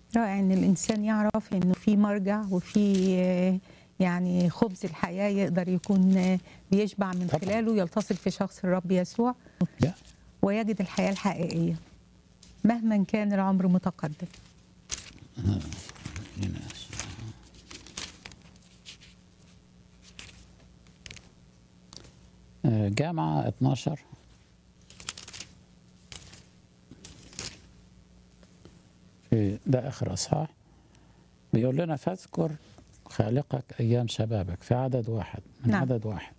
رائع ان الانسان يعرف انه في مرجع وفي آه، يعني خبز الحياه يقدر يكون آه، بيشبع من طبعاً. خلاله يلتصق في شخص الرب يسوع لا ويجد الحياه الحقيقيه مهما كان العمر متقدم هنا. آه، جامعة 12 في ده آخر أصحاح بيقول لنا فاذكر خالقك أيام شبابك في عدد واحد من نعم. عدد واحد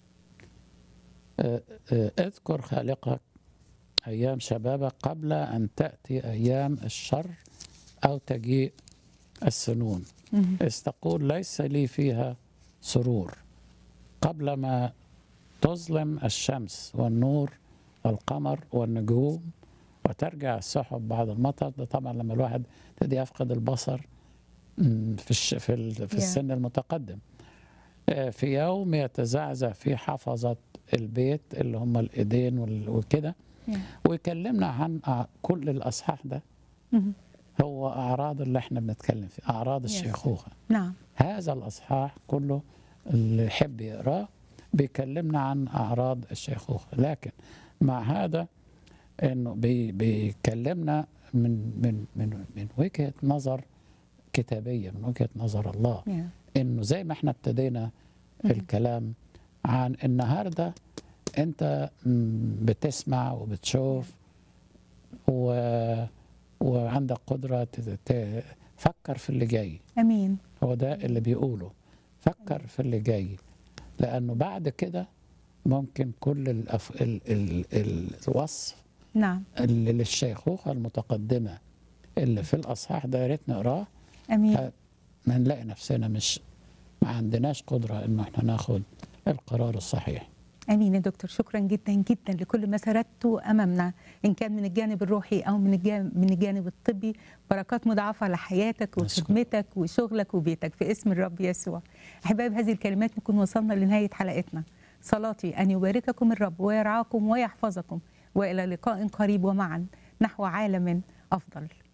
آه، آه، اذكر خالقك أيام شبابك قبل أن تأتي أيام الشر أو تجيء السنون مهم. إذ تقول ليس لي فيها سرور قبل ما تظلم الشمس والنور والقمر والنجوم وترجع السحب بعد المطر ده طبعا لما الواحد يبتدي يفقد البصر مم، في الش... في, ال... في Yeah. السن المتقدم آه، في يوم يتزعزع فيه حفظة البيت اللي هم الايدين وال... وكده Yeah. ويكلمنا عن أع- كل الاصحاح ده مهم. هو اعراض اللي احنا بنتكلم فيه اعراض Yes. الشيخوخه نعم هذا الأصحاح كله اللي يحب يقراه بيكلمنا عن أعراض الشيخوخة لكن مع هذا إنه بي بيكلمنا من من من من وجهة نظر كتابية من وجهة نظر الله Yeah. إنه زي ما إحنا ابتدينا مم. الكلام عن النهاردة أنت م، بتسمع وبتشوف و وعندك قدرة ت- ت- تفكر في اللي جاي امين هو ده اللي بيقوله فكر في اللي جاي لانه بعد كده ممكن كل الأف... ال... ال... ال... الوصف نعم اللي للشيخوخه المتقدمه اللي في الاصحاح ده يا ريت نقراه امين ه- ما نلاقي نفسنا مش ما عندناش قدره انه احنا ناخد القرار الصحيح امين يا دكتور شكرا جدا جدا لكل ما سردته امامنا ان كان من الجانب الروحي او من الجانب من الجانب الطبي بركات مضاعفه لحياتك أشكر. وخدمتك وشغلك وبيتك في اسم الرب يسوع احبائي بهذه الكلمات نكون وصلنا لنهايه حلقتنا صلاتي ان يبارككم الرب ويرعاكم ويحفظكم والى لقاء قريب ومعا نحو عالم افضل